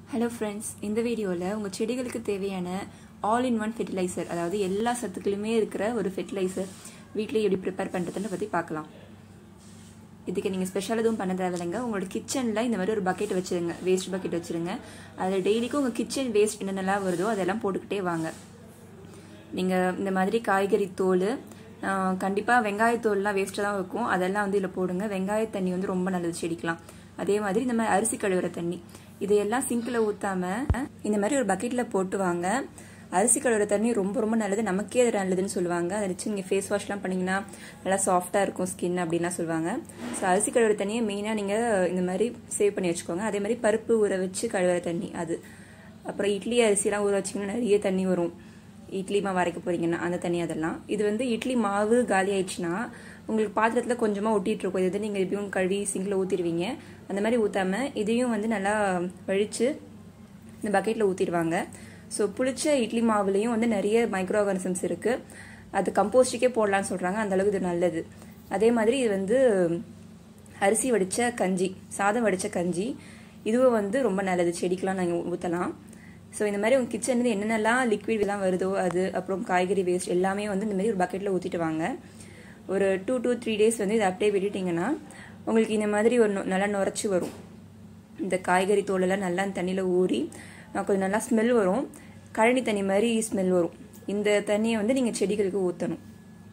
hello friends இந்த வீடியோவில் உங்கள் செடிகளுக்கு தேவையான ஆல் இன் ஒன் ஃபெர்டிலைசர் அதாவது எல்லா சத்துக்களுமே இருக்கிற ஒரு ஃபெர்டிலைசர் வீட்டிலேயே எப்படி ப்ரிப்பேர் பண்ணுறதுன்னு பற்றி பார்க்கலாம் இதுக்கு நீங்கள் ஸ்பெஷல் எதுவும் பண்ண தேவையில்லைங்க உங்களோட கிச்சனில் இந்த மாதிரி ஒரு பக்கெட் வச்சுருங்க வேஸ்ட் பக்கெட் வச்சுருங்க அதில் டெய்லிக்கும் உங்கள் கிச்சன் வேஸ்ட் என்னென்னலாம் வருதோ அதெல்லாம் போட்டுக்கிட்டே வாங்க நீங்கள் இந்த மாதிரி காய்கறி தோல் கண்டிப்பாக வெங்காயத்தோல்லாம் வேஸ்ட்டாக தான் இருக்கும் அதெல்லாம் வந்து இதில் போடுங்க வெங்காய தண்ணி வந்து ரொம்ப நல்லது செடிக்கலாம் அதே மாதிரி இந்த மாதிரி அரிசி கழுவுற தண்ணி இதையெல்லாம் சிங்கில் ஊற்றாம இந்த மாதிரி ஒரு பக்கெட்டில் போட்டு வாங்க அரிசி கழுவுற தண்ணி ரொம்ப ரொம்ப நல்லது நமக்கே அது நல்லதுன்னு சொல்லுவாங்க அதை வச்சு நீங்கள் ஃபேஸ் வாஷ்லாம் பண்ணிங்கன்னா நல்லா சாஃப்டாக இருக்கும் ஸ்கின் அப்படின்லாம் சொல்லுவாங்க ஸோ அரிசி கழுவுற தண்ணியை மெயினாக நீங்கள் இந்த மாதிரி சேவ் பண்ணி வச்சுக்கோங்க அதே மாதிரி பருப்பு ஊற வச்சு கழுவுற தண்ணி அது அப்புறம் இட்லி அரிசிலாம் ஊற வச்சிங்கன்னா நிறைய தண்ணி வரும் இட்லி மாவு அரைக்க போறீங்கன்னா அந்த தண்ணி அதெல்லாம் இது வந்து இட்லி மாவு காலி ஆயிடுச்சுன்னா உங்களுக்கு பாத்திரத்தில் கொஞ்சமாக ஒட்டிட்டு இருக்கும் இது வந்து நீங்கள் எப்படியும் கழுவி சிங்கில் ஊற்றிடுவீங்க அந்த மாதிரி ஊற்றாம இதையும் வந்து நல்லா வழித்து இந்த பக்கெட்டில் ஊற்றிடுவாங்க ஸோ புளிச்ச இட்லி மாவுலேயும் வந்து நிறைய மைக்ரோ ஆர்கானிசம்ஸ் இருக்குது அது கம்போஸ்டுக்கே போடலான்னு சொல்கிறாங்க அந்த அளவுக்கு இது நல்லது அதே மாதிரி இது வந்து அரிசி வடித்த கஞ்சி சாதம் வடித்த கஞ்சி இதுவும் வந்து ரொம்ப நல்லது செடிக்கெலாம் நாங்கள் ஊற்றலாம் ஸோ இந்த மாதிரி உங்கள் கிச்சன்லேருந்து என்னென்னலாம் லிக்விட் எல்லாம் வருதோ அது அப்புறம் காய்கறி வேஸ்ட் எல்லாமே வந்து இந்த மாதிரி ஒரு பக்கெட்டில் ஊற்றிட்டு வாங்க ஒரு டூ டூ த்ரீ டேஸ் வந்து இதை அப்படியே விட்டுட்டிங்கன்னா உங்களுக்கு இந்த மாதிரி ஒரு நல்லா நுரைச்சி வரும் இந்த காய்கறி தோலெல்லாம் நல்லா தண்ணியில் ஊறி கொஞ்சம் நல்லா ஸ்மெல் வரும் கழனி தண்ணி மாதிரி ஸ்மெல் வரும் இந்த தண்ணியை வந்து நீங்கள் செடிகளுக்கு ஊற்றணும்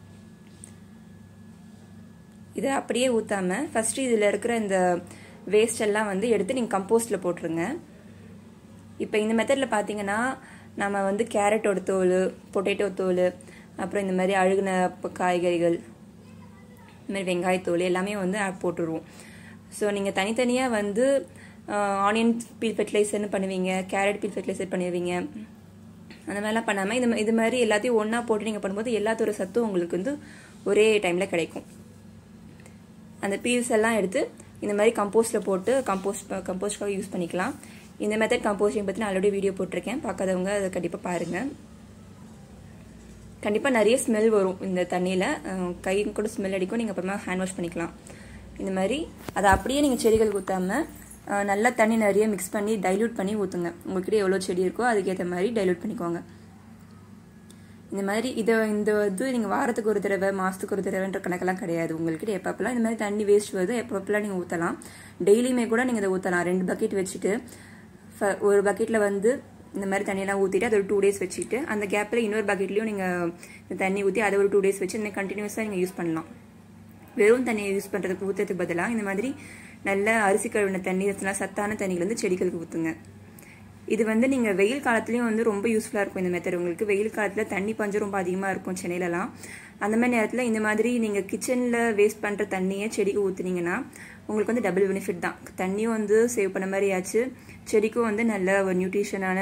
இதை அப்படியே ஊற்றாம ஃபஸ்ட்டு இதில் இருக்கிற இந்த வேஸ்ட் எல்லாம் வந்து எடுத்து நீங்கள் கம்போஸ்டில் போட்டுருங்க இப்போ இந்த மெத்தடில் பார்த்தீங்கன்னா நம்ம வந்து கேரட்டோட தோல் பொட்டேட்டோ தோல் அப்புறம் இந்த மாதிரி அழுகின காய்கறிகள் இந்த மாதிரி வெங்காயத்தோல் எல்லாமே வந்து போட்டுருவோம் ஸோ நீங்கள் தனித்தனியாக வந்து ஆனியன் பீல் ஃபெர்டிலைசர்னு பண்ணுவீங்க கேரட் பீல் ஃபெர்டிலைசர் பண்ணுவீங்க அந்த மாதிரிலாம் பண்ணாமல் இது இது மாதிரி எல்லாத்தையும் ஒன்றா போட்டு நீங்கள் பண்ணும்போது எல்லாத்தோட சத்தும் உங்களுக்கு வந்து ஒரே டைமில் கிடைக்கும் அந்த பீல்ஸ் எல்லாம் எடுத்து இந்த மாதிரி கம்போஸ்டில் போட்டு கம்போஸ்ட் கம்போஸ்ட்காக யூஸ் பண்ணிக்கலாம் இந்த மெத்தட் கம்போஸ்டிங் பற்றி நான் ஆல்ரெடி வீடியோ போட்டிருக்கேன் பார்க்காதவங்க அதை கண்டிப்பாக பாருங்கள் கண்டிப்பாக நிறைய ஸ்மெல் வரும் இந்த தண்ணியில் கை கூட ஸ்மெல் அடிக்கும் நீங்கள் அப்புறமா ஹேண்ட் வாஷ் பண்ணிக்கலாம் இந்த மாதிரி அதை அப்படியே நீங்கள் செடிகள் ஊற்றாமல் நல்லா தண்ணி நிறைய மிக்ஸ் பண்ணி டைல்யூட் பண்ணி ஊற்றுங்க உங்கள்கிட்ட எவ்வளோ செடி இருக்கோ அதுக்கேற்ற மாதிரி டைல்யூட் பண்ணிக்கோங்க இந்த மாதிரி இதை இந்த இது நீங்கள் வாரத்துக்கு ஒரு தடவை மாதத்துக்கு ஒரு தடவைன்ற கணக்கெல்லாம் கிடையாது உங்கள்கிட்ட எப்பப்பெல்லாம் இந்த மாதிரி தண்ணி வேஸ்ட் வருது எப்பப்பெல்லாம் நீங்கள் ஊற்றலாம் டெய்லியுமே கூட நீங்கள் இதை ஊற்றலாம் ரெண்டு பக்கெட் வச்சுட்டு ஒரு பக்கெட்டில் வந்து இந்த மாதிரி தண்ணியெல்லாம் ஊற்றிட்டு அது ஒரு டூ டேஸ் வச்சுட்டு அந்த கேப்பில் இன்னொரு பக்கெட்லையும் நீங்கள் இந்த தண்ணி ஊற்றி அதை ஒரு டூ டேஸ் வச்சு இந்த கண்டினியூஸாக நீங்கள் யூஸ் பண்ணலாம் வெறும் தண்ணியை யூஸ் பண்ணுறதுக்கு ஊற்றுறதுக்கு பதிலாக இந்த மாதிரி நல்ல அரிசி கழுவின தண்ணி இதெல்லாம் சத்தான தண்ணிகள் வந்து செடிகளுக்கு ஊற்றுங்க இது வந்து நீங்கள் வெயில் காலத்துலேயும் வந்து ரொம்ப யூஸ்ஃபுல்லாக இருக்கும் இந்த மெத்தட் உங்களுக்கு வெயில் காலத்தில் தண்ணி பஞ்சம் ரொம்ப அதிகமாக இருக்கும் சென்னையிலலாம் அந்த மாதிரி நேரத்தில் இந்த மாதிரி நீங்கள் கிச்சனில் வேஸ்ட் பண்ணுற தண்ணியை செடிக்கு ஊற்றுனீங்கன்னா உங்களுக்கு வந்து டபுள் பெனிஃபிட் தான் தண்ணியும் வந்து சேவ் பண்ண மாதிரி ஆச்சு செடிக்கும் வந்து நல்ல ஒரு நியூட்ரிஷனான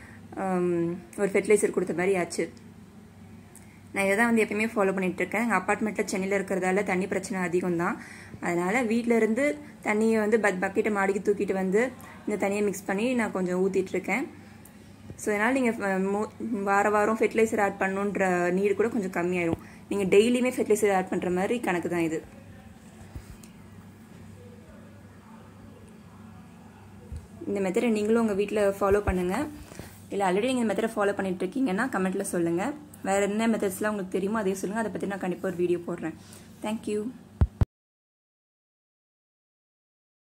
ஒரு ஃபெர்டிலைசர் கொடுத்த மாதிரி ஆச்சு நான் இதை தான் வந்து எப்பயுமே ஃபாலோ பண்ணிட்டு இருக்கேன் எங்கள் அப்பார்ட்மெண்ட்டில் சென்னையில் இருக்கிறதால தண்ணி பிரச்சனை அதிகம் தான் அதனால் வீட்டில் இருந்து தண்ணியை வந்து பக் பக்கெட்டை மாடிக்கு தூக்கிட்டு வந்து இந்த தண்ணியை மிக்ஸ் பண்ணி நான் கொஞ்சம் ஊற்றிட்டு இருக்கேன் ஸோ அதனால் நீங்கள் வார வாரம் ஃபெர்டிலைசர் ஆட் பண்ணுன்ற நீடு கூட கொஞ்சம் கம்மியாயிடும் நீங்கள் டெய்லியுமே ஃபெர்டிலைசர் ஆட் பண்ணுற மாதிரி கணக்கு தான் இது இந்த மெத்தடை நீங்களும் உங்கள் வீட்டில் ஃபாலோ பண்ணுங்கள் இல்லை ஆல்ரெடி நீங்கள் இந்த மெத்தடை ஃபாலோ பண்ணிட்டு இருக்கீங்கன்னா கமெண்ட்டில் சொல்லுங்கள் வேறு என்ன மெத்தட்ஸ்லாம் உங்களுக்கு தெரியுமோ அதே சொல்லுங்கள் அதை பற்றி நான் கண்டிப்பாக ஒரு வீடியோ போடுறேன் தேங்க்யூ